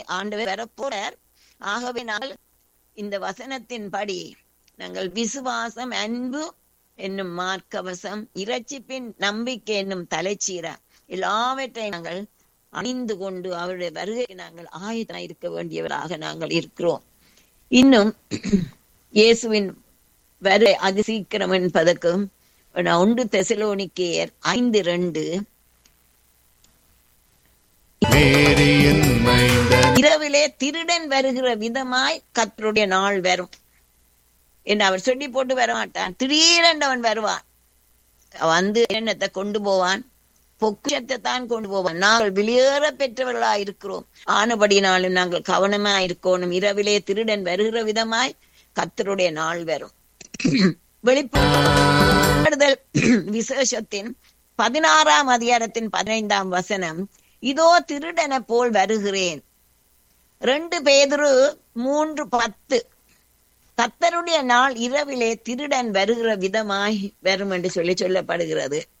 ஆண்டவர் வரப்போறார் ஆகவே நாங்கள் இந்த வசனத்தின்படி நாங்கள் விசுவாசம் அன்பு என்னும் மார்க்கவசம் இரட்சிப்பின் நம்பிக்கை என்னும் தலைச்சீரா எல்லாவற்றையும் நாங்கள் அணிந்து கொண்டு அவருடைய வருகைக்கு நாங்கள் ஆயுதம் இருக்க வேண்டியவராக நாங்கள் இருக்கிறோம் இன்னும் இயேசுவின் வரை அது சீக்கிரம் என்பதற்கும் ஒன்று தெசலோனிக்கேயர் ஐந்து ரெண்டு மேரியின் மைந்தன் இரவிலே திருடன் வருகிற விதமாய் கத்தருடைய நாள் வரும் என்று அவர் சொல்லி போட்டு வர மாட்டான் திடீரென்று அவன் வருவான் வந்து என்னத்தை கொண்டு போவான் பொக்கிஷத்தை தான் கொண்டு போவான் நாங்கள் வெளியேற பெற்றவர்களா இருக்கிறோம் ஆனபடினாலும் நாங்கள் கவனமா இருக்கணும் இரவிலே திருடன் வருகிற விதமாய் கத்தருடைய நாள் வரும் வெளிப்படுதல் விசேஷத்தின் பதினாறாம் அதிகாரத்தின் பதினைந்தாம் வசனம் இதோ திருடனை போல் வருகிறேன் ரெண்டு பேதுரு மூன்று பத்து கத்தருடைய நாள் இரவிலே திருடன் வருகிற விதமாய் வரும் என்று சொல்லி சொல்லப்படுகிறது